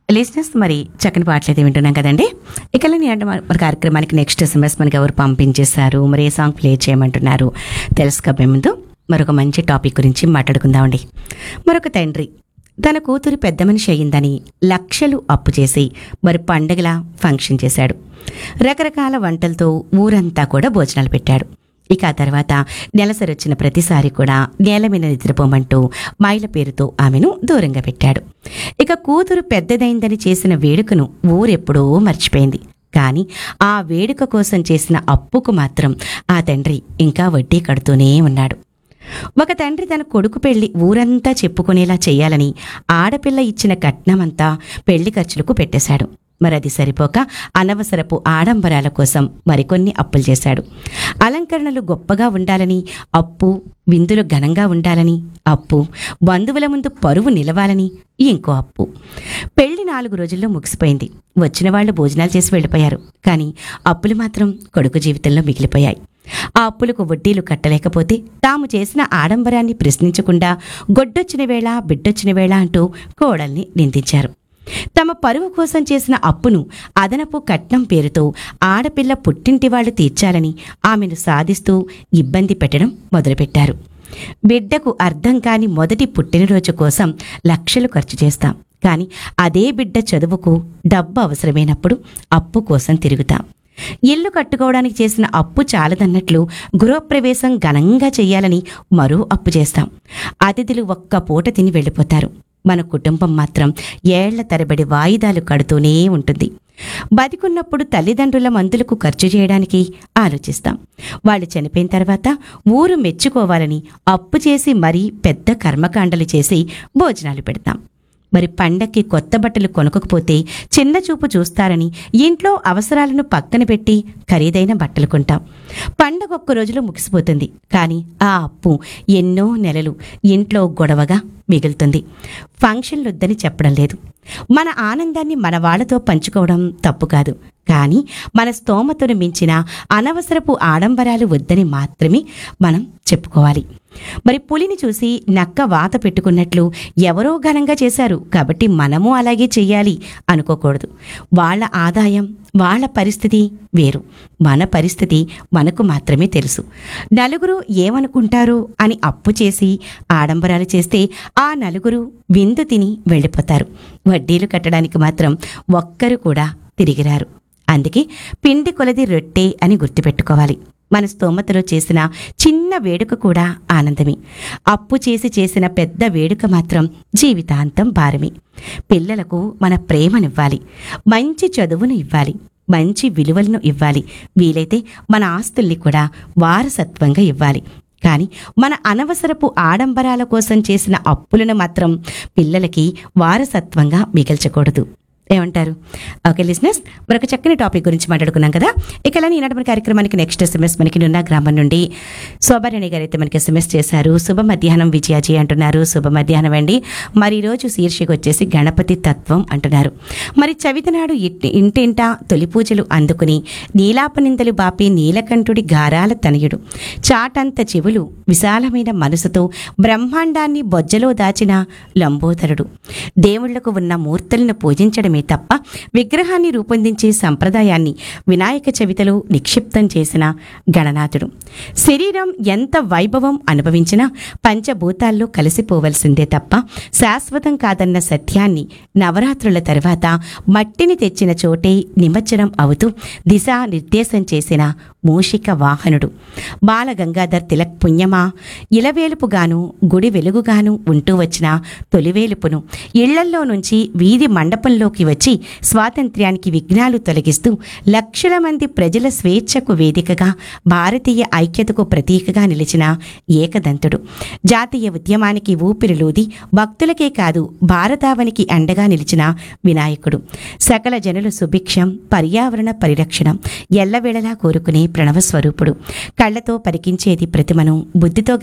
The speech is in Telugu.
లిజినెస్ మరి చక్కని పాటలు అయితే వింటున్నాం కదండి ఇక అంటే మన కార్యక్రమానికి నెక్స్ట్ ఎస్ఎంఎస్ మనకి ఎవరు పంపించేశారు మరి ఏ సాంగ్ ప్లే చేయమంటున్నారు తెలుసుకోబోయే ముందు మరొక మంచి టాపిక్ గురించి మాట్లాడుకుందామండి మరొక తండ్రి తన కూతురు పెద్ద మనిషి అయ్యిందని లక్షలు అప్పు చేసి మరి పండగలా ఫంక్షన్ చేశాడు రకరకాల వంటలతో ఊరంతా కూడా భోజనాలు పెట్టాడు ఇక ఆ తర్వాత నెలసరి వచ్చిన ప్రతిసారి కూడా నేల మీద నిద్రపోమంటూ మైల పేరుతో ఆమెను దూరంగా పెట్టాడు ఇక కూతురు పెద్దదైందని చేసిన వేడుకను ఊరెప్పుడో మర్చిపోయింది కానీ ఆ వేడుక కోసం చేసిన అప్పుకు మాత్రం ఆ తండ్రి ఇంకా వడ్డీ కడుతూనే ఉన్నాడు ఒక తండ్రి తన కొడుకు పెళ్లి ఊరంతా చెప్పుకునేలా చేయాలని ఆడపిల్ల ఇచ్చిన కట్నమంతా పెళ్లి ఖర్చులకు పెట్టేశాడు మరి అది సరిపోక అనవసరపు ఆడంబరాల కోసం మరికొన్ని అప్పులు చేశాడు అలంకరణలు గొప్పగా ఉండాలని అప్పు విందులు ఘనంగా ఉండాలని అప్పు బంధువుల ముందు పరువు నిలవాలని ఇంకో అప్పు పెళ్లి నాలుగు రోజుల్లో ముగిసిపోయింది వచ్చిన వాళ్ళు భోజనాలు చేసి వెళ్ళిపోయారు కానీ అప్పులు మాత్రం కొడుకు జీవితంలో మిగిలిపోయాయి ఆ అప్పులకు వడ్డీలు కట్టలేకపోతే తాము చేసిన ఆడంబరాన్ని ప్రశ్నించకుండా గొడ్డొచ్చిన వేళ బిడ్డొచ్చిన వేళ అంటూ కోడల్ని నిందించారు తమ పరువు కోసం చేసిన అప్పును అదనపు కట్నం పేరుతో ఆడపిల్ల పుట్టింటి వాళ్ళు తీర్చాలని ఆమెను సాధిస్తూ ఇబ్బంది పెట్టడం మొదలుపెట్టారు బిడ్డకు అర్థం కాని మొదటి పుట్టినరోజు కోసం లక్షలు ఖర్చు చేస్తాం కానీ అదే బిడ్డ చదువుకు డబ్బు అవసరమైనప్పుడు అప్పు కోసం తిరుగుతాం ఇల్లు కట్టుకోవడానికి చేసిన అప్పు చాలదన్నట్లు గృహప్రవేశం ఘనంగా చేయాలని మరో అప్పు చేస్తాం అతిథులు ఒక్క పూట తిని వెళ్ళిపోతారు మన కుటుంబం మాత్రం ఏళ్ల తరబడి వాయిదాలు కడుతూనే ఉంటుంది బతికున్నప్పుడు తల్లిదండ్రుల మందులకు ఖర్చు చేయడానికి ఆలోచిస్తాం వాళ్ళు చనిపోయిన తర్వాత ఊరు మెచ్చుకోవాలని అప్పు చేసి మరీ పెద్ద కర్మకాండలు చేసి భోజనాలు పెడతాం మరి పండక్కి కొత్త బట్టలు కొనకపోతే చిన్న చూపు చూస్తారని ఇంట్లో అవసరాలను పక్కన పెట్టి ఖరీదైన బట్టలు కొంటాం పండగ ఒక్క రోజులో ముగిసిపోతుంది కానీ ఆ అప్పు ఎన్నో నెలలు ఇంట్లో గొడవగా మిగులుతుంది ఫంక్షన్లు వద్దని చెప్పడం లేదు మన ఆనందాన్ని మన వాళ్ళతో పంచుకోవడం తప్పు కాదు కానీ మన స్తోమతను మించిన అనవసరపు ఆడంబరాలు వద్దని మాత్రమే మనం చెప్పుకోవాలి మరి పులిని చూసి నక్క వాత పెట్టుకున్నట్లు ఎవరో ఘనంగా చేశారు కాబట్టి మనము అలాగే చెయ్యాలి అనుకోకూడదు వాళ్ళ ఆదాయం వాళ్ళ పరిస్థితి వేరు మన పరిస్థితి మనకు మాత్రమే తెలుసు నలుగురు ఏమనుకుంటారో అని అప్పు చేసి ఆడంబరాలు చేస్తే ఆ నలుగురు విందు తిని వెళ్ళిపోతారు వడ్డీలు కట్టడానికి మాత్రం ఒక్కరు కూడా తిరిగిరారు అందుకే పిండి కొలది రొట్టె అని గుర్తుపెట్టుకోవాలి మన స్తోమతలో చేసిన చిన్న వేడుక కూడా ఆనందమే అప్పు చేసి చేసిన పెద్ద వేడుక మాత్రం జీవితాంతం భారమే పిల్లలకు మన ప్రేమనివ్వాలి మంచి చదువును ఇవ్వాలి మంచి విలువలను ఇవ్వాలి వీలైతే మన ఆస్తుల్ని కూడా వారసత్వంగా ఇవ్వాలి కానీ మన అనవసరపు ఆడంబరాల కోసం చేసిన అప్పులను మాత్రం పిల్లలకి వారసత్వంగా మిగల్చకూడదు ఏమంటారు ఓకే లిజినెస్ మరొక చక్కని టాపిక్ గురించి మాట్లాడుకున్నాం కదా ఇక అలానే ఈనాటి మన కార్యక్రమానికి నెక్స్ట్ ఎస్ఎంఎస్ మనకి నున్న గ్రామం నుండి శోభారాణి గారు అయితే మనకి ఎస్ఎంఎస్ చేశారు శుభ మధ్యాహ్నం విజయాజీ అంటున్నారు శుభ మధ్యాహ్నం అండి మరి ఈరోజు శీర్షిక వచ్చేసి గణపతి తత్వం అంటున్నారు మరి చవితనాడు ఇట్టి ఇంటింట తొలి పూజలు అందుకుని నీలాపనిందలు బాపి నీలకంఠుడి గారాల తనయుడు చాటంత చెవులు విశాలమైన మనసుతో బ్రహ్మాండాన్ని బొజ్జలో దాచిన లంబోదరుడు దేవుళ్లకు ఉన్న మూర్తులను పూజించడమే తప్ప విగ్రహాన్ని రూపొందించే సంప్రదాయాన్ని వినాయక చవితలో నిక్షిప్తం చేసిన గణనాథుడు శరీరం ఎంత వైభవం అనుభవించినా పంచభూతాల్లో కలిసిపోవలసిందే తప్ప శాశ్వతం కాదన్న సత్యాన్ని నవరాత్రుల తర్వాత మట్టిని తెచ్చిన చోటే నిమజ్జనం అవుతూ దిశా నిర్దేశం చేసిన మూషిక వాహనుడు బాలగంగాధర్ తిలక్ పుణ్యమా ఇలవేలుపుగాను గుడి వెలుగుగాను ఉంటూ వచ్చిన తొలివేలుపును ఇళ్లల్లో నుంచి వీధి మండపంలోకి వచ్చి స్వాతంత్ర్యానికి విఘ్నాలు తొలగిస్తూ లక్షల మంది ప్రజల స్వేచ్ఛకు వేదికగా భారతీయ ఐక్యతకు ప్రతీకగా నిలిచిన ఏకదంతుడు జాతీయ ఉద్యమానికి ఊపిరిలూది భక్తులకే కాదు భారతావనికి అండగా నిలిచిన వినాయకుడు సకల జనుల సుభిక్షం పర్యావరణ పరిరక్షణ ఎల్లవేళలా కోరుకునే ప్రణవ స్వరూపుడు కళ్ళతో పరికించేది ప్రతిమను బుద్ధితో